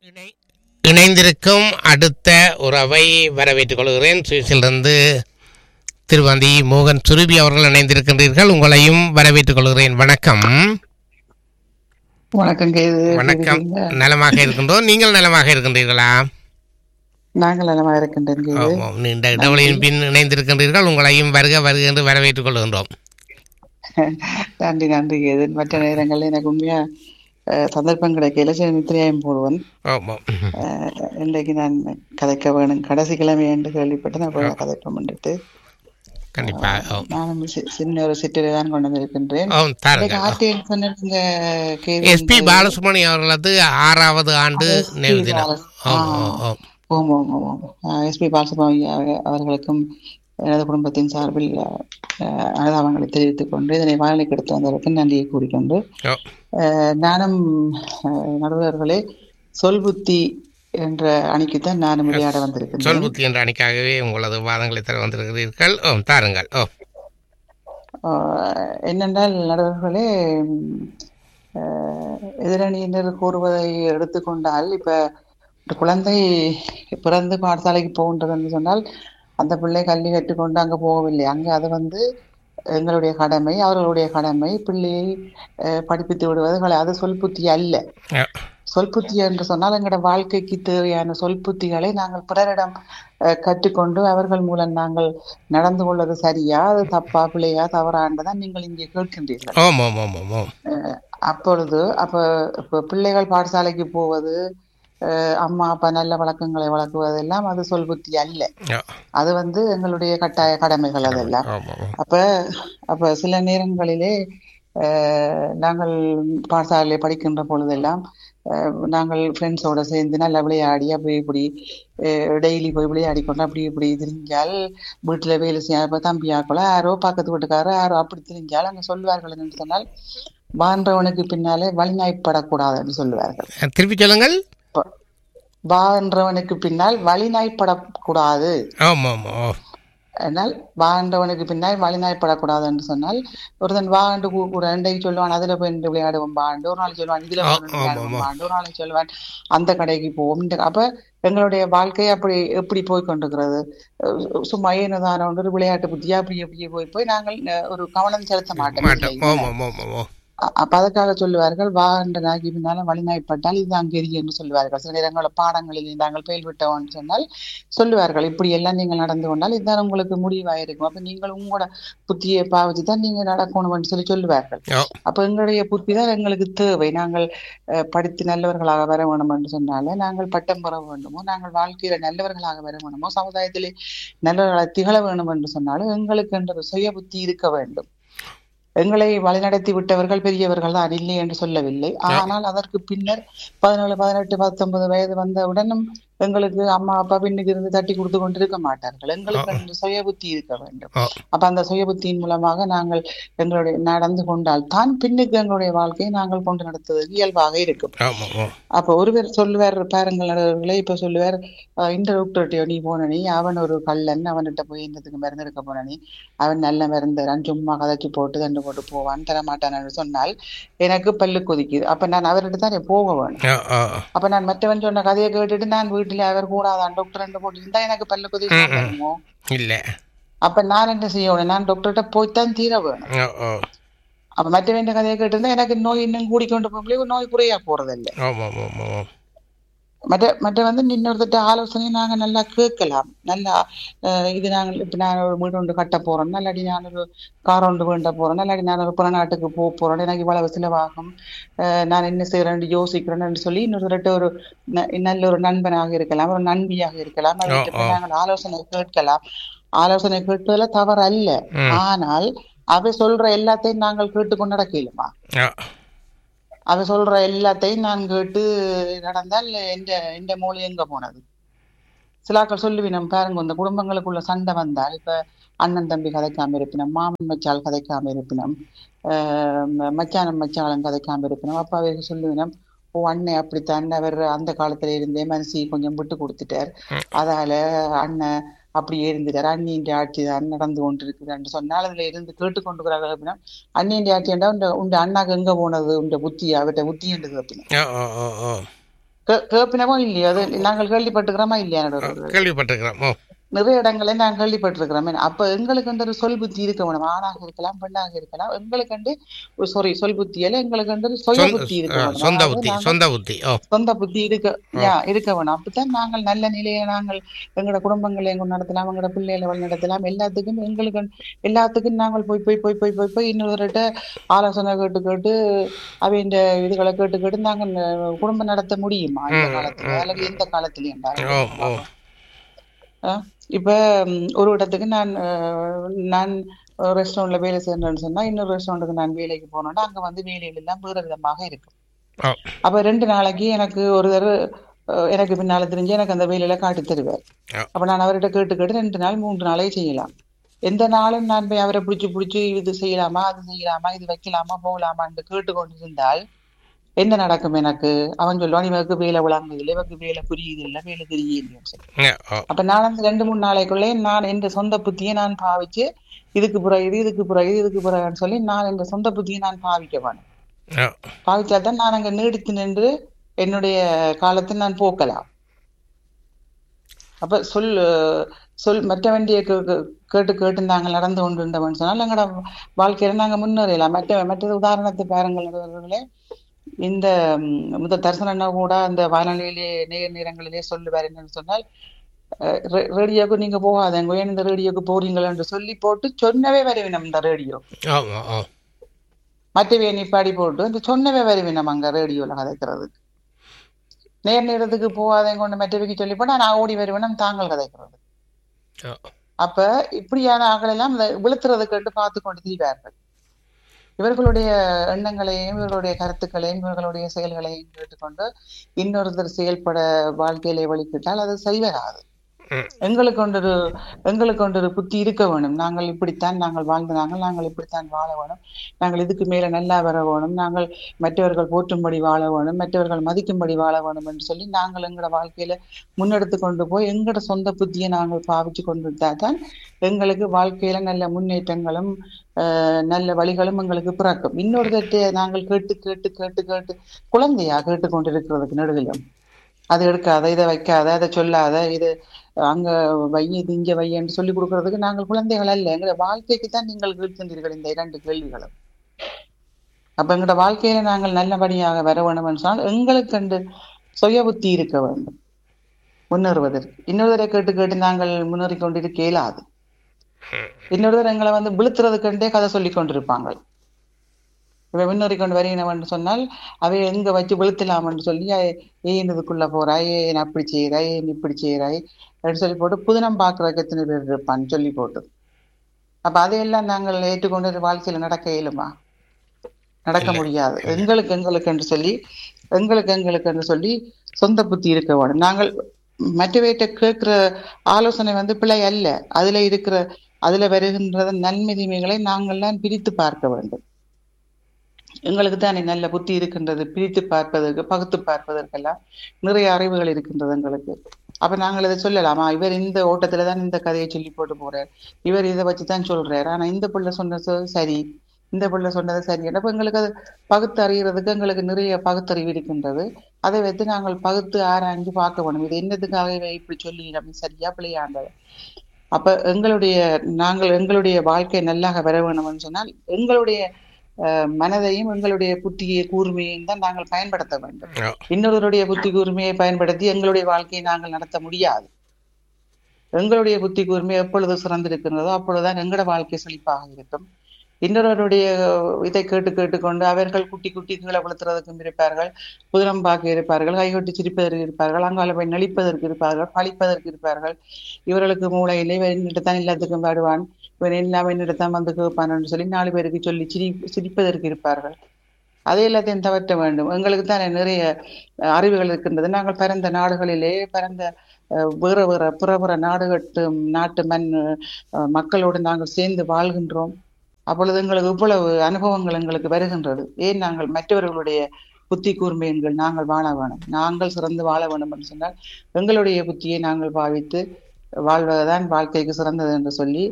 இணை- இணைந்திருக்கும் அடுத்த உறவை வரவேற்றுக் கொள்கிறேன் சுவிஸிலிருந்து திருவந்தி மோகன் சுருபி அவர்கள் இணைந்திருக்கின்றீர்கள் உங்களையும் வரவேற்றுக் கொள்கிறேன் வணக்கம் வணக்கம் கேது வணக்கம் நலமாக இருக்கின்றோம் நீங்கள் நலமாக இருக்கின்றீர்களா நாங்கள் நலமா இருக்கின்றேன் கேது ஆமாம் நீண்ட இடைவெளியின் பின் இணைந்திருக்கின்றீர்கள் உங்களையும் வருக வருக என்று வரவேற்றுக் கொள்கின்றோம் நன்றி நன்றி கேது மற்ற நேரங்கள்ல எனக்கு உண்மையா அஹ், சந்தர்ப்பம் கிடைக்கல சரி நித்திரையாயும் போடுவேன் ஆமாம் அஹ், இன்றைக்கு நான் கதைக்க வேணும் கடைசி கிழமை என்று கேள்விப்பட்டு நான் போய் கதைப்ப பண்ணிட்டு கண்டிப்பாக ஆம். நானும் சி- சின்ன ஒரு சிற்றிலை தான் கொண்டு வந்திருக்கின்றேன் ஆம் இன்றைக்கு தாருங்கள் ஆர்டிஎன் சொன்னிருந்த கேது எஸ்பி பாலசுப்ரமணியம் அவர்களது ஆறாவது ஆண்டு நினைவு தினம் ஆம் ஆம், ஆம் ஓம் ஓம் ஓம் ஓம் எஸ்பி பாலசுப்ரமணிய அவ- அவர்களுக்கும் எனது குடும்பத்தின் சார்பில் அஹ், அனுதாபங்களை தெரிவித்துக் கொண்டு இதனை வாழலைக்கு எடுத்து வந்ததற்கு நன்றியை கூறிக்கொண்டு ஓ, அஹ், நானும் அஹ், நடுவர்களே சொல் புத்தி என்ற அணிக்குத்தான் நானும் விளையாட வந்திருக்கின்றேன் சொல் புத்தி என்ற அணிக்காகவே உங்களது வாதங்களை தர வந்திருக்கிறீர்கள் ஓ தாருங்கள் ஓ அஹ், என்னென்றால் நடுவர்களே உம், அஹ், எதிரணியினர் கூறுவதை எடுத்துக்கொண்டால் இப்ப ஒரு குழந்தை பிறந்து பாடசாலைக்கு போகின்றதுன்னு சொன்னால் அந்த பிள்ளை கல்வி கற்றுக்கொண்டு அங்க போகவில்லை அங்க அது வந்து எங்களுடைய கடமை அவர்களுடைய கடமை பிள்ளையை அஹ், படிப்பித்து விடுவது கள- அது சொல் புத்தி அல்ல ஓ, சொல் புத்தி என்று சொன்னால் எங்களோட வாழ்க்கைக்கு தேவையான சொல் புத்திகளை நாங்கள் பிறரிடம் அஹ், கற்றுக்கொண்டு அவர்கள் மூலம் நாங்கள் நடந்து கொள்வது சரியா அது தப்பா பிள்ளையா தவறான்றதான் நீங்கள் இங்கே கேட்கின்றீர்கள் ஓம் ஓம் ஓம் ஓம் ஓம் அஹ், அப்பொழுது அப்ப இப்ப பிள்ளைகள் பாடசாலைக்கு போவது அஹ், அம்மா அப்பா நல்ல வழக்கங்களை வளர்க்குவதெல்லாம் அது சொல் புத்தி அல்ல ஓ, அது வந்து எங்களுடைய கட்டாய கடமைகள் அதெல்லாம் ஓம் ஓம் ஓம். அப்ப அப்ப சில நேரங்களிலே அஹ், நாங்கள் பாடசாலையை படிக்கின்ற பொழுதெல்லாம் அஹ், நாங்கள் ஃப்ரெண்ட்ஸோட சேர்ந்து நல்லா விளையாடி அப்படி இப்படி டெய்லி போய் விளையாடி கொண்டு அப்படி இப்படி திரிஞ்சால் வீட்டுல வேலை செய்ய இப்ப தம்பி ஆக்களோ யாரோ பக்கத்து வீட்டுக்காரோ யாரோ அப்படி திரிஞ்சால் அங்க சொல்லுவார்கள் என்று சொன்னால் வாழ்றவனுக்கு பின்னாலே வழிநாய்ப்படக்கூடாதுன்னு சொல்லுவார்கள் திருப்பி சொல்லுங்கள் ப- வாழ்றவனுக்கு பின்னால் வழிநாய்ப்படக்கூடாது ஆமாம் ஆமாம் ஓ ஆனால் வாழ்ந்தவனுக்கு பின்னால் வழிநாய்ப்படக்கூடாது என்று சொன்னால் ஒருத்தன் வாண்டு கூட அண்டைக்கு சொல்லுவான் அதுல போய் நின்று விளையாடுவோம் பாண்டு ஒரு நாளைக்கு சொல்லுவான் இதுல போய் நின்று விளையாடுவோம் பாண்டு ஒரு நாளைக்கு சொல்லுவான் அந்த கடைக்கு போவோம் இந்த அப்ப எங்களுடைய வாழ்க்கை அப்படி எப்படி போய் கொண்டிருக்கிறது அஹ் சும்மா ஏனதான ஒன்று விளையாட்டு புத்தியா அப்படி அப்படியே போய் போய் நாங்கள் அஹ், ஒரு கவனம் செலுத்த மாட்டோம் மாட்டோம் இல்லை. ஓம் ஓம் ஓம் ஓம் ஓம் அ- அப்ப அதற்காக சொல்லுவார்கள் வா என்ற நாகி பின்னாலும் வழிநாய்ப்பட்டால் இதுதான் கெரி என்று சொல்லுவார்கள் சில நேரங்களில் பாடங்களில் நாங்கள் பெயில் விட்டோம்னு சொன்னால் சொல்லுவார்கள் இப்படி எல்லாம் நீங்கள் நடந்து கொண்டால் இதுதான் உங்களுக்கு முடிவாக இருக்கும் அப்ப நீங்கள் உங்களோட புத்தியை பாவிச்சு தான் நீங்க நடக்கணும்னு சொல்லி சொல்லுவார்கள் ஓ அப்ப எங்களுடைய புத்தி தான் எங்களுக்கு தேவை நாங்கள் அஹ், படித்து நல்லவர்களாக வர வேணும் என்று சொன்னாலே நாங்கள் பட்டம் பெற வேண்டுமோ நாங்கள் வாழ்க்கையில நல்லவர்களாக வர வேண்டுமோ சமுதாயத்திலே நல்லவர்களாக திகழ வேண்டும் என்று சொன்னாலும் எங்களுக்கு என்ற ஒரு சுய புத்தி இருக்க வேண்டும் எங்களை வழிநடத்தி விட்டவர்கள் பெரியவர்கள் தான் இல்லை என்று சொல்லவில்லை ஆனால் அதற்கு பின்னர் பதினேழு பதினெட்டு பத்தொன்பது வயது வந்தவுடனும் எங்களுக்கு அம்மா அப்பா பின்னுக்கு இருந்து தட்டி கொடுத்து கொண்டிருக்க மாட்டார்கள் எங்களுக்கு அந்த சுய புத்தி இருக்க வேண்டும் ஓ அப்ப அந்த சுய புத்தியின் மூலமாக நாங்கள் எங்களுடைய நடந்து கொண்டால் தான் பின்னுக்கு எங்களுடைய வாழ்க்கையை நாங்கள் கொண்டு நடத்துவதற்கு இயல்பாக இருக்கும் ஆமாம் ஓ அப்ப ஒருவர் சொல்லுவார் பாருங்கள் நடுவர்களே இப்ப சொல்லுவார் அஹ் இந்த டாக்டர்கிட்ட நீ போன நீ அவன் ஒரு கள்ளன் அவன்கிட்ட போய் என்னத்துக்கு மருந்து எடுக்க போன நீ அவன் நல்ல மருந்துறான் சும்மா கதைச்சு போட்டு தண்டு போட்டு போவான் தர மாட்டான்னு சொன்னால் எனக்கு பல்லு கொதிக்குது அப்ப நான் அவர்கிட்ட தான் போக வேணும் ஓ ஓ அப்ப நான் மற்றவன் சொன்ன கதையை கேட்டுட்டு நான் வீட்டுல அவர் கூடாதான் டாக்டர் ரெண்டு போட்டு இருந்தா எனக்கு பல்லு கொதிக்கு வருமோ இல்லை அப்ப நான் என்ன செய்யணும் நான் டாக்டர்கிட்ட போய்த்தான் தீர வேணும் ஓ ஓ அப்ப மற்றவன் கதையை கேட்டிருந்தா எனக்கு நோய் இன்னும் கூடிக்கொண்டு போய் நோய் குறையா போறதில்லை ஆமாம் ஆமாம் ஆமாம் மற்ற மற்ற வந்து இன்னொருத்தட்ட ஆலோசனை நாங்க நல்லா கேட்கலாம் நல்லா அஹ், இது நாங்கள் இப்ப நான் ஒரு வீடு ஒன்று கட்ட போறோம் நல்லாடி நான் ஒரு கார் ஒன்று வேண்ட போறேன் நல்லாடி நான் ஒரு புறநாட்டுக்கு போக போறேன் எனக்கு இவ்வளவு செலவாகும் அஹ், நான் என்ன செய்யறேன் யோசிக்கிறேன்னு சொல்லி இன்னொருத்தட்ட ஒரு ந- நல்ல ஒரு நண்பனாக இருக்கலாம் ஒரு நண்பியாக இருக்கலாம் அவர்கிட்ட போய் நாங்கள் ஆலோசனை கேட்கலாம் ஆலோசனை கேட்பதுல தவறு அல்ல ம். ஆனால் அவை சொல்ற எல்லாத்தையும் நாங்கள் கேட்டுக்கொண்டு நடக்கலுமா ஓ அவ சொல்ற எல்லாத்தையும் நான் கேட்டு நடந்தால் எந்த எந்த மூளை எங்க போனது சிலாக்கள் சொல்லுவினம் பாருங்க இந்த குடும்பங்களுக்குள்ள சண்டை வந்தால் இப்ப அண்ணன் தம்பி கதைக்காம இருப்பினம் மாமன் மச்சாள் கதைக்காம இருப்பினம் ஆஹ் ம- மச்சானம் மச்சாளன் கதைக்காம இருப்பினம் அப்ப அவருக்கு சொல்லுவினம் ஓ அண்ணன் அப்படித்தான் அவர் அந்த காலத்துல இருந்தே மனசி கொஞ்சம் விட்டு கொடுத்துட்டார் அதால அண்ணன் அப்படியே இருந்துட்டார் அண்ணியின் ஆட்சி தான் நடந்து கொண்டிருக்குதுன்னு சொன்னால் அதுல இருந்து கேட்டுக்கொண்டிருக்கிறார்கள் அப்படின்னா அண்ணியின் ஆட்சி என்றா உண்ட உண்ட அண்ணாக்கு எங்க போனது உண்ட புத்தி அவர்கிட்ட புத்தி என்று கேட்பினோம் ஓ ஓ ஓ ஓ கே- கேப்பினமோ இல்லையோ அது நாங்கள் கேள்விப்பட்டுக்கிறோமா இல்லையா நடுவர்களே? கேள்விப்பட்டிருக்கிறோம் ஓ நிறைய இடங்களை நான் கேள்விப்பட்டிருக்கிறோம் அப்ப எங்களுக்கு வந்து ஒரு சொல் புத்தி இருக்க வேணும் ஆணாக இருக்கலாம் பெண்ணாக இருக்கலாம் எங்களுக்கு வந்து சாரி சொல் புத்தியில எங்களுக்கு வந்து ஒரு சுய சொந்த புத்தி இருக்க ஆ, வேணும் சொந்த அதாவது புத்தி நாங்கள் சொந்த புத்தி ஓ சொந்த புத்தி இருக்க யா, இருக்க வேணும் அப்பதான் நாங்கள் நல்ல நிலையை நாங்கள் எங்களோட குடும்பங்களை எங்க நடத்தலாம் எங்களோட பிள்ளைகளை வழி நடத்தலாம் எல்லாத்துக்கும் எங்களுக்கு எல்லாத்துக்கும் நாங்கள் போய் போய் போய் போய் போய் போய் இன்னொருவர்கிட்ட ஆலோசனை கேட்டு கேட்டு அவையின் இதுகளை கேட்டு கேட்டு நாங்கள் அஹ், குடும்பம் நடத்த முடியுமா இந்த காலத்துல அல்லது எந்த காலத்திலயும் ஓ ஓ அஹ் இப்ப ம், ஒரு இடத்துக்கு நான் அஹ், நான் ரெஸ்டாரண்ட்ல வேலை செய்யறேன்னு சொன்னா இன்னொரு ரெஸ்டாரண்ட்டுக்கு நான் வேலைக்கு போனோம்னா அங்க வந்து வேலைகள் எல்லாம் வேறு விதமாக இருக்கும் ஓ அப்ப ரெண்டு நாளைக்கு எனக்கு ஒரு தடவை அஹ், எனக்கு பின்னால தெரிஞ்சு எனக்கு அந்த வேலையில காட்டி தருவார் ஓ. அப்ப நான் அவர்கிட்ட கேட்டு கேட்டு ரெண்டு நாள் மூன்று நாளே செய்யலாம் எந்த நாளும் நான் போய் அவரை பிடிச்சி பிடிச்சி இது செய்யலாமா அது செய்யலாமா இது வைக்கலாமா போகலாமான்னு கேட்டு கொண்டு இருந்தால் என்ன நடக்கும் எனக்கு அவன் சொல்லுவான் இவனுக்கு வேலை விளங்குது இல்லை இவனுக்கு வேலை புரியுது இல்லை வேலை தெரியலைன்னு சொல்லி ஆ, ஓ அப்ப நான் அந்த ரெண்டு மூணு நாளைக்குள்ளே நான் என் சொந்த புத்தியை நான் பாவிச்சு இதுக்கு பிறகு இது இதுக்கு பிறகு இது இதுக்கு பிறகுன்னு சொல்லி நான் என் சொந்த புத்தியை நான் பாவிக்க வேணும் ஓ பாவிச்சாதான் நான் அங்க நீடித்து நின்று என்னுடைய காலத்தை நான் போக்கலாம் அப்ப சொல் சொல் மற்ற வண்டியை கேட்டு கேட்டு நாங்கள் நடந்து கொண்டிருந்தவன் சொன்னால் எங்களோட வாழ்க்கையில நாங்க முன்னேறலாம் மற்ற மற்றது உதாரணத்தை பாருங்கள் நடுவர்களே இந்த ம், முதல் தரிசன கூட அந்த வானொலியிலே நேர் நேரங்களிலே சொல்லுவார் என்னன்னு சொன்னால் அஹ், ரே- ரேடியோக்கு நீங்க போகாதங்க ஏன் இந்த ரேடியோக்கு போறீங்களா என்று சொல்லி போட்டு சொன்னவே வருவினம் இந்த ரேடியோ ஓ ஓ ஓ மற்றவே நிப்பாடி போட்டு இந்த சொன்னவே வருவினம் அங்க ரேடியோல கதைக்கிறதுக்கு நேர் நேரத்துக்கு போகாதங்க கொண்டு மற்றவைக்கு சொல்லி போனா நான் ஓடி வருவினம் தாங்கள் கதைக்கிறது ஓ அப்ப இப்படியான ஆட்கள் எல்லாம் இந்த விழுத்துறது கண்டு பார்த்து கொண்டு திரிவார்கள் இவர்களுடைய எண்ணங்களையும் இவர்களுடைய கருத்துக்களையும் இவர்களுடைய செயல்களையும் கேட்டுக்கொண்டு இன்னொருத்தர் செயல்பட வாழ்க்கையிலே வழிகிட்டால் அது சரி வராது ம். எங்களுக்கு ஒன்றொரு எங்களுக்கு ஒன்றொரு புத்தி இருக்க வேணும் நாங்கள் இப்படித்தான் நாங்கள் வாழ்ந்து நாங்கள் நாங்கள் இப்படித்தான் வாழ வேணும் நாங்கள் இதுக்கு மேல நல்லா வர வேணும் நாங்கள் மற்றவர்கள் போற்றும்படி வாழ வேணும் மற்றவர்கள் மதிக்கும்படி வாழ வேணும் என்று சொல்லி நாங்கள் எங்களோட வாழ்க்கையில முன்னெடுத்து கொண்டு போய் எங்களோட சொந்த புத்தியை நாங்கள் பாவிச்சு கொண்டு தான் எங்களுக்கு வாழ்க்கையில நல்ல முன்னேற்றங்களும் ஆஹ், நல்ல வழிகளும் எங்களுக்கு பிறக்கும் இன்னொருத்தட்ட நாங்கள் கேட்டு கேட்டு கேட்டு கேட்டு குழந்தையா கேட்டுக்கொண்டிருக்கிறதுக்கு நடுவிலும் அது எடுக்காத இதை வைக்காத அதை சொல்லாத இது அங்க வை இது இங்க வை என்று சொல்லி கொடுக்கறதுக்கு நாங்கள் குழந்தைகள் அல்ல எங்களோட வாழ்க்கைக்கு தான் நீங்கள் கேட்கின்றீர்கள் இந்த இரண்டு கேள்விகளும் அப்ப எங்களோட வாழ்க்கையில நாங்கள் நல்லபடியாக வர வேண்டும் என்று சொன்னால் எங்களுக்கு கண்டு சுய புத்தி இருக்க வேண்டும் முன்னேறுவதற்கு இன்னொருவரை கேட்டு கேட்டு நாங்கள் முன்னேறி கொண்டிருக்க இயலாது இன்னொருத்தர் எங்களை வந்து விழுத்துறதுக்கண்டே கதை சொல்லி கொண்டிருப்பாங்க இவ முன்னேறி கொண்டு வருகிறவன் சொன்னால் அவை எங்க வச்சு விழுத்தலாம்னு சொல்லி "ஏ- ஏன் இதுக்குள்ள போறாய் ஏன் அப்படி செய்யறாய் ஏன் இப்படி செய்யறாய் அப்படின்னு சொல்லி போட்டு புதினம் பாக்குறதுக்கு எத்தனை பேர் இருப்பான்னு சொல்லி போட்டு அப்ப அதையெல்லாம் நாங்கள் ஏற்றுக்கொண்டு வாழ்க்கையில நடக்க இயலுமா நடக்க முடியாது எங்களுக்கு எங்களுக்கு என்று சொல்லி எங்களுக்கு எங்களுக்கு என்று சொல்லி சொந்த புத்தி இருக்க வேணும் நாங்கள் மற்றவர்கிட்ட கேட்கிற ஆலோசனை வந்து பிழை அல்ல அதுல இருக்கிற அதுல வருகின்ற நன்மை தீமைகளை நாங்கள்லாம் பிரித்து பார்க்க வேண்டும் எங்களுக்கு தானே நல்ல புத்தி இருக்கின்றது பிரித்து பார்ப்பதற்கு பகுத்து பார்ப்பதற்கெல்லாம் நிறைய அறிவுகள் இருக்கின்றது எங்களுக்கு அப்ப நாங்கள் இதை சொல்லலாமா இவர் இந்த ஓட்டத்துல தான் இந்த கதையை சொல்லி போட்டு போறார் இவர் இதை வச்சுதான் சொல்றாரு ஆனா இந்த பிள்ளை சொன்னது சரி இந்த பிள்ளை சொன்னது சரி அப்ப எங்களுக்கு அது பகுத்து அறிகிறதுக்கு எங்களுக்கு நிறைய பகுத்தறிவு இருக்கின்றது அதை வைத்து நாங்கள் பகுத்து ஆராய்ஞ்சு பார்க்க வேணும் இது என்னதுக்காக இவ இப்படி சொல்லி நம்ம சரியா பிள்ளையாண்டது அப்ப எங்களுடைய நாங்கள் எங்களுடைய வாழ்க்கை நல்லாக வர வேணும்னு சொன்னால் எங்களுடைய அஹ், மனதையும் எங்களுடைய புத்தியை கூர்மையையும் தான் நாங்கள் பயன்படுத்த வேண்டும் ஓ இன்னொருவருடைய புத்தி கூர்மையை பயன்படுத்தி எங்களுடைய வாழ்க்கையை நாங்கள் நடத்த முடியாது எங்களுடைய புத்தி கூர்மை எப்பொழுது சிறந்திருக்கின்றதோ அப்பொழுதுதான் எங்களோட வாழ்க்கை செழிப்பாக இருக்கும் இன்னொருவருடைய இதை கேட்டு கேட்டுக்கொண்டு அவர்கள் குட்டி குட்டி கீழே விழுத்துறதுக்கும் இருப்பார்கள் புதினம் பார்க்க இருப்பார்கள் கைகொட்டி சிரிப்பதற்கு இருப்பார்கள் அங்கால போய் நடிப்பதற்கு இருப்பார்கள் பழிப்பதற்கு இருப்பார்கள் இவர்களுக்கு மூளையிலே இவன் என்னிட்ட தான் எல்லாத்துக்கும் பாடுவான் இவன் எல்லாம் என்னிட்ட தான் வந்து கேட்பான்னு சொல்லி நாலு பேருக்கு சொல்லி சிரி சிரிப்பதற்கு இருப்பார்கள் அதை எல்லாத்தையும் தவிர்க்க வேண்டும் எங்களுக்கு தான் நிறைய அஹ், அறிவுகள் இருக்கின்றது நாங்கள் பிறந்த நாடுகளிலே பிறந்த அஹ், வேற வேற புற புற நாடுகட்டு நாட்டு மண் அஹ், மக்களோடு நாங்கள் சேர்ந்து வாழ்கின்றோம் அப்பொழுது எங்களுக்கு இவ்வளவு அனுபவங்கள் எங்களுக்கு வருகின்றது ஏன் நாங்கள் மற்றவர்களுடைய புத்தி கூர்மை எங்கள் நாங்கள் வாழ வேணும் நாங்கள் சிறந்து வாழ வேண்டும் என்று சொன்னால் எங்களுடைய புத்தியை நாங்கள் பாவித்து வாழ்வதுதான் வாழ்க்கைக்கு சிறந்தது என்று சொல்லி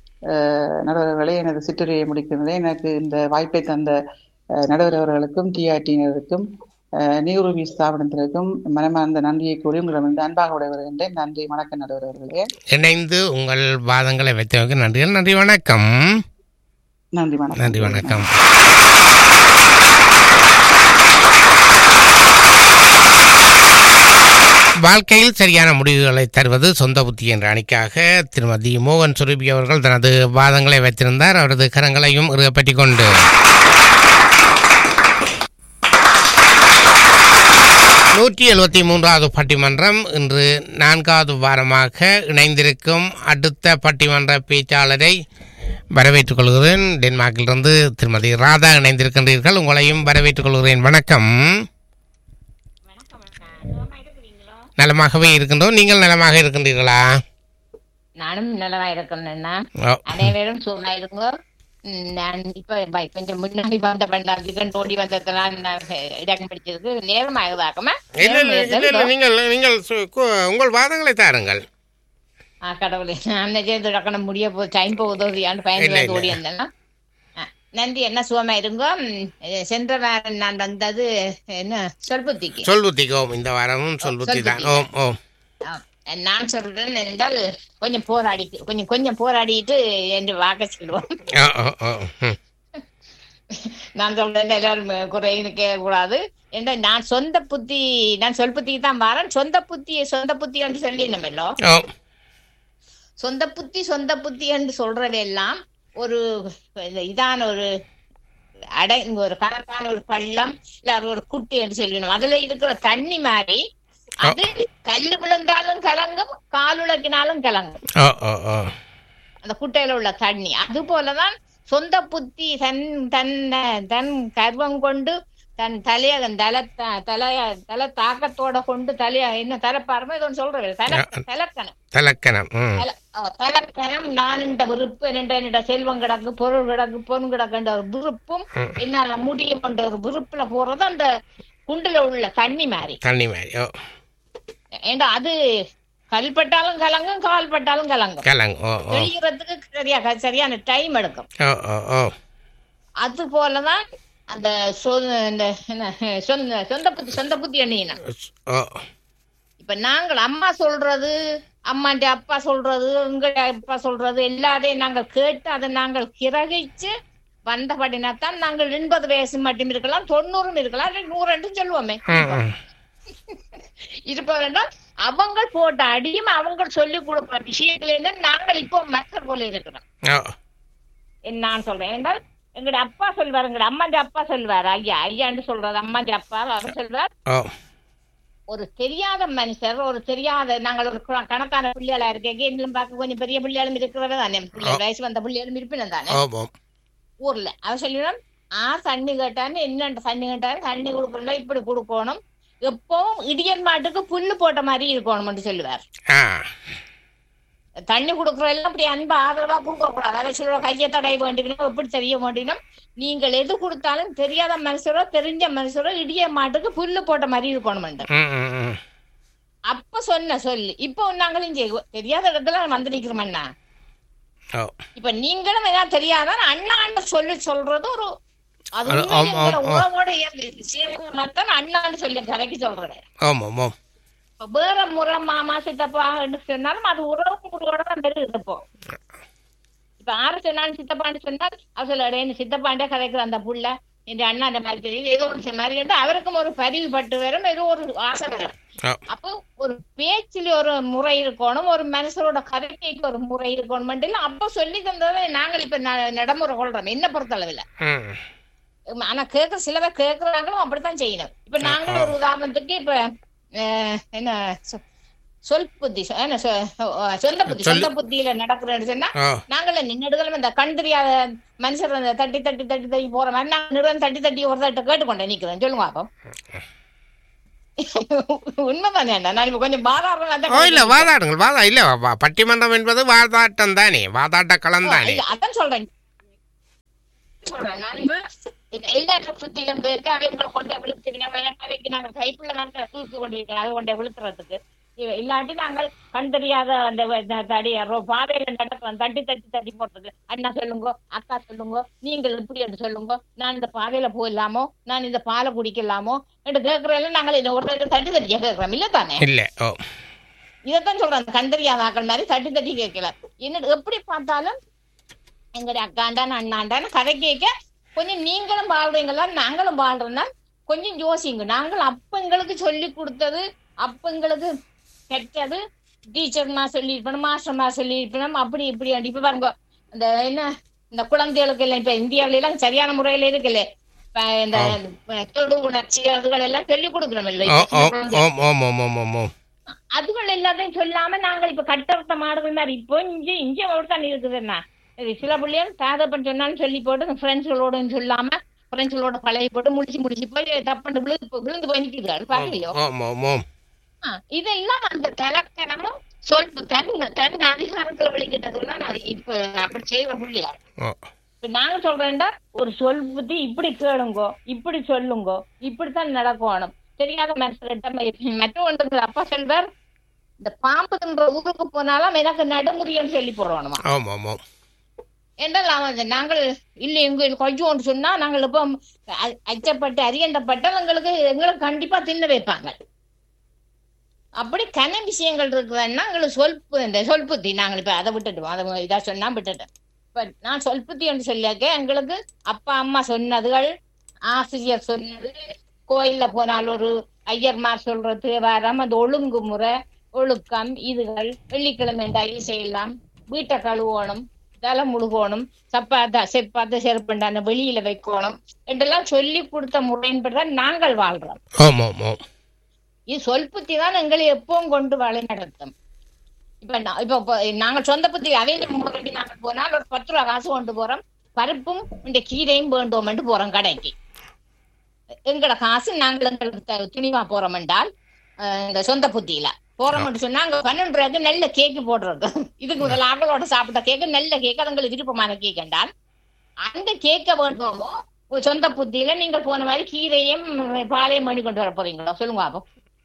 அஹ், நடுவர்களே எனது சிற்றுரையை முடிக்கின்றேன் எனக்கு இந்த வாய்ப்பை தந்த அஹ், நடுவர் அவர்களுக்கும் டிஆர்டியினருக்கும் அஹ், நீருவி ஸ்தாபனத்திற்கும் மனமார்ந்த நன்றியை கூறி உங்களிடம் அன்பாக விடைபெறுகின்றேன் நன்றி வணக்கம் நடுவர் அவர்களே இணைந்து உங்கள் வாதங்களை வைத்தவங்க நன்றிகள் நன்றி வணக்கம் நன்றி வணக்கம் நன்றி வணக்கம் வாழ்க்கையில் சரியான முடிவுகளை தருவது சொந்த புத்தி என்ற அணிக்காக திருமதி மோகன் சுரபி அவர்கள் தனது வாதங்களை வைத்திருந்தார் அவரது கரங்களையும் இறுகப்பற்றி கொண்டு நூற்றி எழுபத்தி மூன்றாவது பட்டிமன்றம் இன்று நான்காவது வாரமாக இணைந்திருக்கும் அடுத்த பட்டிமன்ற பேச்சாளரை வரவேற்றுக் கொள்கிறேன் டென்மார்க்கிலிருந்து திருமதி ராதா இணைந்திருக்கின்றீர்கள் உங்களையும் வரவேற்றுக் கொள்கிறேன் வணக்கம் நலமாகவே இருக்கின்றோம் நீங்கள் நலமாக இருக்கின்றீர்களா நானும் நல்லதா இருக்கணும்னா ஓ, அனைவரும் சும்மா இருங்க ம், நான் இப்ப ப- கொஞ்சம் முன்னாடி வந்த பண்ணாதிகள் ஓடி வந்ததெல்லாம் நான் இடம் பிடிச்சிருக்கு நேரம் ஆகுதாக்கமா இல்லை இல்லை இல்லை இல்லை நீங்கள் நீங்கள் சு- கு- உங்கள் வாதங்களை தாருங்கள் ஆ கடவுளே நான் சேர்ந்து நடக்கணும் முடிய போ டைம் போகுதோதியான்னு பயந்து இல்லை, வந்து ஓடி வந்தேன்னா ஆ, நன்றி என்ன சுகமா இருங்க ம், சென்ற வாரம் நான் வந்தது என்ன சொல்புத்திக்கு சொல் புத்தி ஓம் இந்த வாரமும் சொல் புத்தி தான் ஓம் ஓம் ஆ, நான் சொல்றேன் என்றால் கொஞ்சம் போராடிட்டு கொஞ்சம் கொஞ்சம் போராடிட்டு என்று வாக்க சொல்லுவோம் ஓ ஓ ஓ ம். நான் சொல்றேன் எல்லாரும் குறைன்னு கேட்கக்கூடாது ஏன்னா நான் சொந்த புத்தி நான் சொல் புத்திக்கு தான் வரேன் சொந்த புத்தி சொந்த புத்தி என்று சொல்லி நம்மளோ ஓ சொந்த புத்தி சொந்த புத்தி என்று சொல்றதெல்லாம் ஒரு இந்த இதான ஒரு அடை ஒரு கணக்கான ஒரு பள்ளம் இல்ல அது ஒரு குட்டி என்று சொல்லணும் அதுல இருக்கிற தண்ணி மாதிரி அது கல்லு விழுந்தாலும் கலங்கும் கால் உலக்கினாலும் கலங்கும் ஓ ஓ ஓ அந்த குட்டையில உள்ள தண்ணி அது போலதான் சொந்த புத்தி தன் தன் தன் கர்வம் கொண்டு தன் தலைய தல தலைய தல தாக்கத்தோட கொண்டு தலைய என்ன தலைப்பாருமோ இதோ ஒன்று சொல்றது தல தலக்கணம் தலக்கணம் ம் தல ஓ, தலக்கணம் நான் இந்த விருப்பு என்னட்ட என்னட்ட செல்வம் கிடக்கு பொருள் கிடக்கு பொன் கிடக்குன்ற ஒரு விருப்பும் ம். என்னால முடியும் என்ற ஒரு விருப்புல போறது அந்த குண்டுல உள்ள தண்ணி மாதிரி தண்ணி மாதிரி ஓ ஏண்டா அது கல்பட்டாலும் கலங்கும் கால் பட்டாலும் கலங்கும் கலங் ஓ ஓ தெளிகிறதுக்கு சரியா சரியான டைம் எடுக்கும் ஓ ஓ ஓ அது போலதான் அந்த சொ- இந்த என்ன, சொந்த சொந்த புத்தி சொந்த புத்தி எண்ணினா ஓ இப்ப நாங்கள் அம்மா சொல்றது அம்மாண்ட அப்பா சொல்றது உங்க அப்பா சொல்றது எல்லாத்தையும் நாங்கள் கேட்டு அதை நாங்கள் கிரகிச்சு வந்தபடினாத்தான் நாங்கள் எண்பது வயசு மட்டும் இருக்கலாம் தொண்ணூறும் இருக்கலாம் இல்லை நூறு என்று சொல்லுவோமே ம் ம் இருப்பவர்கள் அவங்க போட்ட அடியும் அவங்க சொல்லி கொடுக்குற விஷயத்துல இருந்து நாங்கள் இப்போ மக்கள் போல இருக்கிறோம் ஓ என்ன நான் சொல்றேன் என்றால் எங்கட அப்பா சொல்வார் எங்கட அம்மாண்ட அப்பா சொல்வார் ஐயா ஐயான்னு சொல்றாரு அம்மாண்ட அப்பா அவர் சொல்வார் ஓ ஒரு தெரியாத மனுஷர் ஒரு தெரியாத நாங்கள் ஒரு கு- கணக்கான பிள்ளைகளா இருக்கேன் இன்னும் பார்க்க கொஞ்சம் பெரிய பிள்ளைகளும் இருக்கிறவ தானே பிள்ளை வயசு வந்த பிள்ளைகளும் இருப்பினும் தானே ஓ ஓ ஊர்ல அவர் சொல்லிடும் ஆ தண்ணி கேட்டான்னு என்னண்ட தண்ணி கேட்டாரு தண்ணி கொடுக்கணும் இப்படி கொடுக்கணும் எப்பவும் இடியன் மாட்டுக்கு புல்லு போட்ட மாதிரி இருக்கணும்னு சொல்லுவார் ஆ தண்ணி கொடுக்குற எல்லாம் அப்படி அன்பு ஆதரவா கொடுக்க கூடாது அதை சொல்ற கையை தடை வேண்டிக்கணும் எப்படி தெரிய வேண்டிக்கணும் நீங்கள் எது கொடுத்தாலும் தெரியாத மனுஷரோ தெரிஞ்ச மனுஷரோ இடிய மாட்டுக்கு புல்லு போட்ட மாதிரி இருக்கணும் ம் ம் ம் அப்ப சொன்ன சொல்லு இப்போ நாங்களும் செய்வோம் தெரியாத இடத்துல வந்து நிக்கிறோம் அண்ணா ஓ இப்ப நீங்களும் என்ன தெரியாதான் அண்ணான்னு சொல்லி சொல்றது ஒரு அது அது ஆம், உண்மையிலே ஆம், ஆம். உறவோட சேர்த்து அண்ணான்னு சொல்லி கரைக்கு சொல்றது ஓம் ஓம் ஓம் இப்ப வேற முறை மாமா சித்தப்பான்னு சொன்னாலும் அது உறவு முறையோட தான் பெருகுது இப்போ இப்ப ஆறு சொன்னாலும் சித்தப்பான்னு சொன்னால் அவர் சொல்ல என் சித்தப்பாண்டே கதைக்கிற அந்த புள்ள இந்த அண்ணா அந்த மாதிரி தெரியுது ஏதோ ஒரு மாதிரி இருந்தா அவருக்கும் ஒரு பதிவு பட்டு வரும் ஏதோ ஒரு ஆசை வரும் ஓ அப்போ ஒரு பேச்சில் ஒரு முறை இருக்கணும் ஒரு மனுஷரோட கருணைக்கு ஒரு முறை இருக்கணும் இல்ல அப்ப சொல்லி தந்ததை நாங்கள் இப்ப ந- நடைமுறை கொள்றோம் என்ன பொறுத்தளவுல ம் உம், ஆனா கேட்க சில பேர் கேட்கறாங்களும் அப்படித்தான் செய்யணும் இப்ப நாங்களும் ஒரு உதாரணத்துக்கு இப்ப அஹ், என்ன சொ- சொல் புத்தி சொ- என்ன சொ- அஹ், சொந்த புத்தி சொல்லு. சொந்த புத்தியில நடக்கிறேன்னு சொன்னா ஓ நாங்கள நின்னுடுதலும் இந்த கண் தெரியாத மனுஷர் அந்த தட்டி தட்டி தட்டி தட்டி போற மாதிரி நான் நிறம் தட்டி தட்டி ஒரு தட்ட கேட்டுக்கொண்டேன் நிக்கிறேன் சொல்லுங்க அப்போ உண்மைதானே அண்ணா நான் இப்ப கொஞ்சம் பாதாரம் ஓ இல்லை வாதாடுங்கள் வாதா இல்லை வா- பட்டிமன்றம் என்பது வாதாட்டம் தானே வாதாட்ட களம் தானே இல்ல, அதான் சொல்றேன் சொல்றேன். நான் இப்ப இந்த எல்லா சுத்திலும் போயிருக்கு அவங்களை கொண்டு விழுத்துக்கணும் அவைக்கு நாங்க கைப்புள்ள நாங்க தூக்கி கொண்டிருக்கோம் அதை கொண்டு விழுத்துறதுக்கு இ- இல்லாட்டி நாங்கள் கண் தெரியாத அந்த வ- த- தடி ரோ- பாதையில நடக்கிறோம் தட்டி தட்டி தட்டி போடுறது அண்ணா சொல்லுங்க அக்கா சொல்லுங்க நீங்கள் இப்படி என்று சொல்லுங்க நான் இந்த பாதையில போயிடலாமோ நான் இந்த பாலை குடிக்கலாமோ என்று கேட்கறதுல நாங்கள் இந்த ஒரு தட்டி தட்டியா கேட்கிறோம் இல்ல தானே இல்லை ஓ இதைத்தான் சொல்றேன் அந்த கண் தெரியாத ஆக்கள் மாதிரி தட்டி தட்டி கேட்கல என்ன எப்படி பார்த்தாலும் எங்களுடைய அக்காண்டான அண்ணாண்டான கதை கேட்க கொஞ்சம் நீங்களும் வாழ்றீங்களா நாங்களும் வாழ்றோம்னா கொஞ்சம் யோசிங்க நாங்கள் அப்ப எங்களுக்கு சொல்லி கொடுத்தது அப்ப எங்களுக்கு கெட்டது டீச்சர்மா சொல்லி இருக்கணும் மாஸ்டர்மா சொல்லி இருக்கணும் அப்படி இப்படி இப்ப பாருங்க இந்த என்ன இந்த குழந்தைகளுக்கு எல்லாம் இப்ப இந்தியாவில எல்லாம் சரியான முறையில இருக்குல்ல இப்ப இந்த தொடு உணர்ச்சி அதுகள் எல்லாம் சொல்லி கொடுக்கணும் இல்லை ஓ இப்ப ஓ சின்ன குழந்தை- ஓம் ஓம் ஓம் ஓம் ஓம் ஓம் அதுகள் எல்லாத்தையும் சொல்லாம நாங்கள் இப்ப கட்டறுத்த மாடுகள் மாதிரி இப்போ இங்க இங்க ஒருத்தான் இருக்குதுன்னா இது சில பிள்ளைகள் தாதப்பன் சொன்னாலும் சொல்லி போட்டு ஃப்ரெண்ட்ஸுகளோட சொல்லாம ஃப்ரெண்ட்ஸுகளோட பழகி போட்டு முடிச்சு முடிச்சு போய் தப்பண்டு விழுந்து விழுந்து போய் நிற்கிறாரு பாக்கலையோ ஓம் ஓம் ஓம் ஆ, இதெல்லாம் அந்த தலக்கணமும் சொல் தன் தன் அதிகாரத்துல வெளிக்கிட்டதுலாம் நான் இப்ப அப்படி செய்யற பிள்ளையா ஓ இப்ப நாங்க சொல்றேன்டா ஒரு சொல் புத்தி இப்படி கேளுங்கோ இப்படி சொல்லுங்கோ இப்படித்தான் நடக்கணும் தெரியாத மற்ற மற்ற ஒன்றுங்க அப்பா சொல்வார் இந்த பாம்பு தின்ற ஊருக்கு போனாலும் எனக்கு நடுமுறைன்னு சொல்லி போடுவானுமா ஓம் ஓம் ஓம் என்றால் அவன் நாங்கள் இல்லை எங்க கொஞ்சம் ஒன்று சொன்னா நாங்கள் இப்போ அ- அச்சப்பட்டு அரியண்டப்பட்டால் எங்களுக்கு எங்களுக்கு கண்டிப்பா தின்ன வைப்பாங்க அப்படி கன விஷயங்கள் இருக்குதுன்னா எங்களுக்கு சொல் பு- இந்த சொல் புத்தி நாங்கள் இப்ப அதை விட்டுட்டோம் அதை இதா சொன்னா விட்டுட்டோம் இப்ப நான் சொல் புத்தி என்று சொல்லியாக்க எங்களுக்கு அப்பா அம்மா சொன்னதுகள் ஆசிரியர் சொன்னது கோயில்ல போனால் ஒரு ஐயர்மார் சொல்ற தேவாரம் அந்த ஒழுங்குமுறை ஒழுக்கம் இதுகள் வெள்ளிக்கிழமை இது செய்யலாம் வீட்டை கழுவணும் தலை முழுகணும் சப்பாத்த செப்பாத்த செருப்புண்டான வெளியில வைக்கணும் என்றெல்லாம் சொல்லி கொடுத்த முறையின்படிதான் நாங்கள் வாழ்றோம் ஓம் ஓம் ஓம் இது சொல் புத்தி தான் எங்களை எப்பவும் கொண்டு வழி நடத்தும் இப்ப நான் இப்ப இப்ப நாங்கள் சொந்த புத்தி அதே முறைக்கு நாங்கள் போனால் ஒரு பத்து ரூபா காசு கொண்டு போறோம் பருப்பும் இந்த கீரையும் வேண்டுவோம் போறோம் கடைக்கு எங்களோட காசு நாங்கள் எங்களுக்கு த- துணிவா போறோம் என்றால் அஹ், இந்த சொந்த புத்தியில போறோம்னு சொன்னா அங்க பன்னெண்டு ரூபாய்க்கு நல்ல கேக்கு போடுறது இதுக்கு முதல்ல ஆக்களோட சாப்பிட்ட கேக்கு நல்ல கேக்கு அது உங்களுக்கு விருப்பமான கேக் என்றால் அந்த கேக்க வேண்டுமோ ஒரு சொந்த புத்தியில நீங்கள் போன மாதிரி கீரையும் பாலையும் பண்ணி கொண்டு வர போறீங்களோ சொல்லுங்க அப்போ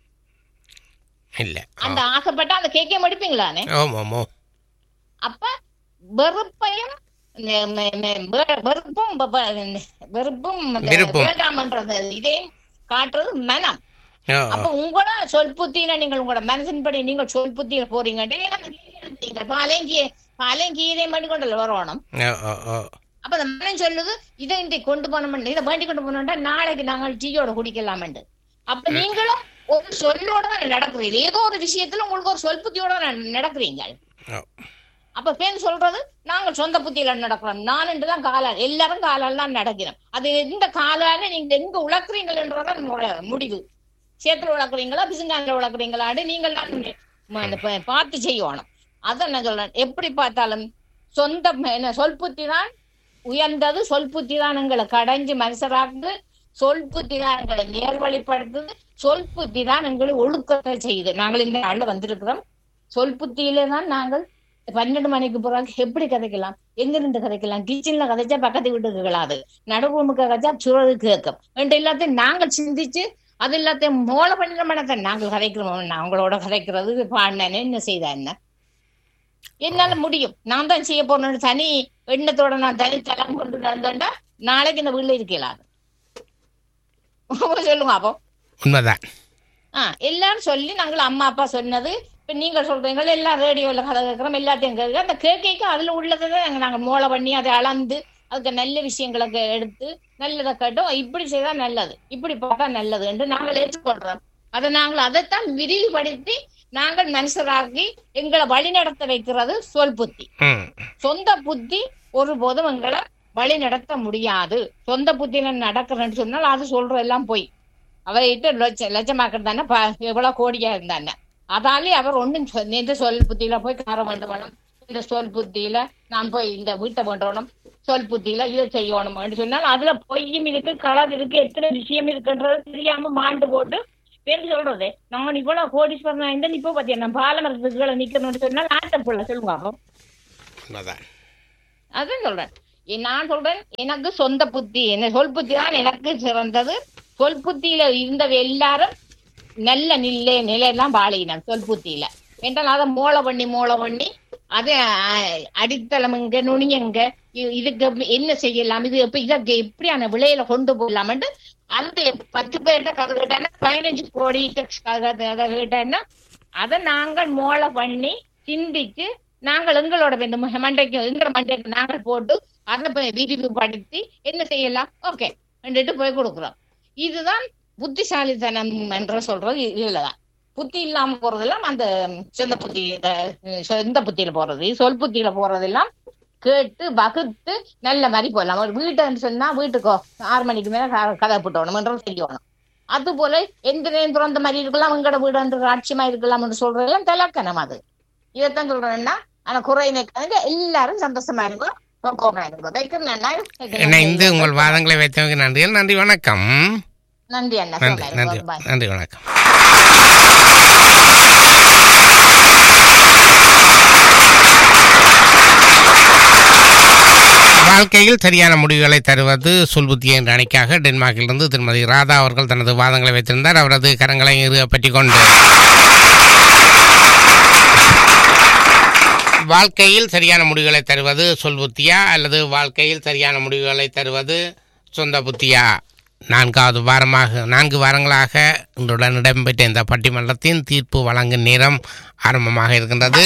இல்லை அந்த ஆசைப்பட்டா அந்த கேக்கே மடிப்பீங்களானே ஓம் ஓம் ஓம் அப்ப வெறுப்பையும் நெ- நெ- நெ- வெ- வெறுப்பும் ப- ப- வெறுப்பும் இந்த விருப்பம். வேண்டாமன்றது இதையும் காட்டுறது மனம் ஓ அப்ப உங்களோட சொல் புத்தியில நீங்கள் உங்களோட மனசின்படி நீங்கள் சொல் புத்தியில போறீங்க நீங்கள் பாலையும் கீ பாலையும் கீரையும் பண்ணி கொண்டு வரணும் ஓ ஓ ஓ அப்ப அந்த மனம் சொல்லுது இதை இன்றைக்கு கொண்டு போனோம் இதை வேண்டி கொண்டு போனோம்டா நாளைக்கு நாங்கள் டீயோட குடிக்கலாம்னு அப்ப நீங்களும் ஒரு சொல்லோட தான் நடக்கிறீங்க ஏதோ ஒரு விஷயத்துல உங்களுக்கு ஒரு சொல் புத்தியோட ந- நடக்கிறீங்க ஓ அப்ப பேர் சொல்றது நாங்கள் சொந்த புத்தியில நடக்கிறோம் நான் தான் காலால் எல்லாரும் காலால் தான் நடக்கிறோம் அது எந்த காலால நீங்க எங்க உழக்குறீங்கன்றதான் மு- முடிவு சேத்துல உழக்குறீங்களா பிசுங்கால உழக்குறீங்களான்னு நீங்கள் தான் ம- இந்த ப- பார்த்து செய்யணும் அதான் நான் சொல்றேன் எப்படி பார்த்தாலும் சொந்த ம- என்ன சொல் புத்தி தான் உயர்ந்தது சொல் புத்தி தான் எங்களை கடைஞ்சு மனுஷராக்குது சொல் புத்தி தான் எங்களை நேர்வழிப்படுத்துது சொல் புத்தி தான் எங்களை ஒழுக்கத்தை செய்யுது நாங்கள் இந்த நாள்ல வந்திருக்கிறோம் சொல் புத்தியிலே தான் நாங்கள் பன்னெண்டு மணிக்கு போறாங்க எப்படி கதைக்கலாம் எங்க இருந்து கதைக்கலாம் கிச்சன்ல கதைச்சா பக்கத்து வீட்டுக்கு கேளாது நடுவுமுக்க கதைச்சா சுழது கேட்கும் ரெண்டு எல்லாத்தையும் நாங்கள் சிந்திச்சு அது எல்லாத்தையும் மோள பண்ணிட மாட்டேன் நாங்கள் கதைக்கிறோம் நான் அவங்களோட கதைக்கிறது பாடினேன் என்ன செய்த என்ன என்னால முடியும் நான் தான் செய்ய போறேன்னு தனி எண்ணத்தோட நான் தனி தலம் கொண்டு நடந்தேன்டா நாளைக்கு இந்த வீட்டுல இருக்கலாது சொல்லுங்க அப்போ உண்மைதான் ஆ எல்லாரும் சொல்லி நாங்கள் அம்மா அப்பா சொன்னது இப்ப நீங்க சொல்றீங்க எல்லாம் ரேடியோல கதை கேட்கிறோம் எல்லாத்தையும் கேட்க அந்த கேட்க அதுல உள்ளதை நாங்க நாங்க மூளை பண்ணி அதை அளந்து அதுக்கு நல்ல விஷயங்களை கே- எடுத்து நல்லதை கேட்டோம் இப்படி செய்தா நல்லது இப்படி பார்த்தா நல்லது என்று நாங்கள் ஏற்றுக்கொள்றோம் அதை நாங்கள் அதைத்தான் விரிவுபடுத்தி நாங்கள் மனுஷராக்கி எங்களை வழிநடத்த வைக்கிறது சொல் புத்தி ம் சொந்த புத்தி ஒருபோதும் எங்களை வழி நடத்த முடியாது சொந்த புத்தியில நடக்கிறேன்னு சொன்னால் அது சொல்ற எல்லாம் போய் அவர்கிட்ட லட்ச லட்சமாக்கிறது தானே ப- எவ்வளவு கோடியா இருந்தானே அதாலே அவர் ஒண்ணும் சொ- இந்த சொல் புத்தியில போய் காரம் வேண்டு வேணும் இந்த சொல் புத்தியில நான் போய் இந்த வீட்டை வேண்டணும் சொல் புத்தியில இதை செய்யணும் சொன்னால் அதுல பொய்யும் இருக்கு களவு இருக்கு எத்தனை விஷயம் இருக்குன்றது தெரியாம மாண்டு போட்டு பேர் சொல்றது நான் இவ்வளவு கோடீஸ்வரன் ஆயிருந்தேன் இப்போ பாத்தியா நான் பாலமரத்துக்கு கீழே நிக்கணும்னு சொன்னா நாட்டை பிள்ளை சொல்லுங்க அப்போ உண்மைதான் அதான் சொல்றேன் எ- நான் சொல்றேன் எனக்கு சொந்த புத்தி என்ன சொல் புத்தி தான் எனக்கு சிறந்தது சொல் புத்தியில இருந்தவ எல்லாரும் நல்ல நிலை நிலையெல்லாம் வாழினான் சொல் புத்தியில என்றால் அதை மூளை பண்ணி மூளை பண்ணி அது அஹ், அடித்தளம் எங்க நுனியங்க இ- இதுக்கு எப்படி- என்ன செய்யலாம் இது எப்ப இதற்கு எப்படியான விலையில கொண்டு போகலாம்னு அந்த பத்து பேர்கிட்ட கதை கேட்டாங்கன்னா பதினஞ்சு கோடி கதை கேட்டாங்கன்னா அதை நாங்கள் மூளை பண்ணி சிந்திச்சு நாங்கள் எங்களோட இந்த ம- மண்டைக்கு எங்களோட மண்டைக்கு நாங்கள் போட்டு அதை போய் விரிவுபடுத்தி என்ன செய்யலாம் ஓகே போய் கொடுக்குறோம் இதுதான் புத்திசாலித்தனம் என்று சொல்றது இ- இதுலதான் புத்தி இல்லாம போறதெல்லாம் அந்த சொந்த புத்தி அஹ் சொந்த புத்தியில போறது சொல் புத்தியில போறதெல்லாம் கேட்டு வகுத்து நல்ல மாதிரி போடலாம் ஒரு வீட்டுன்னு சொன்னா வீட்டுக்கோ ஆறு மணிக்கு மேல க- கதை போட்டோணும் செய்யணும் அது போல எந்த நேரம் பிறந்த மாதிரி இருக்கலாம் எங்கட வீடு ஆட்சியமா இருக்கலாம்னு சொல்றதெல்லாம் தலக்கணம் அது இதைத்தான் சொல்றேன்னா ஆனா குறை நிற்காதுங்க எல்லாரும் சந்தோஷமா இருக்கும் பக்குவமா இருக்கும் வைக்கிறேன் அண்ணா. வைக்கிறேன். இணைந்து உங்கள் வாதங்களை வைத்தவங்க நன்றிகள் நன்றி வணக்கம் நன்றி அண்ணா நன்றி சுகமா நன்றி இருக்கும். Bye. நன்றி வணக்கம் வாழ்க்கையில் சரியான முடிவுகளை தருவது சொல்புத்தி என்ற அணிக்காக டென்மார்க்கிலிருந்து திருமதி ராதா அவர்கள் தனது வாதங்களை வைத்திருந்தார் அவரது கரங்களை இறுக பற்றி கொண்டு வாழ்க்கையில் சரியான முடிவுகளை தருவது சொல் புத்தியா அல்லது வாழ்க்கையில் சரியான முடிவுகளை தருவது சொந்த புத்தியா நான்காவது வாரமாக நான்கு வாரங்களாக இன்றுடன் இடம்பெற்ற இந்த பட்டிமன்றத்தின் தீர்ப்பு வழங்கும் நேரம் ஆரம்பமாக இருக்கின்றது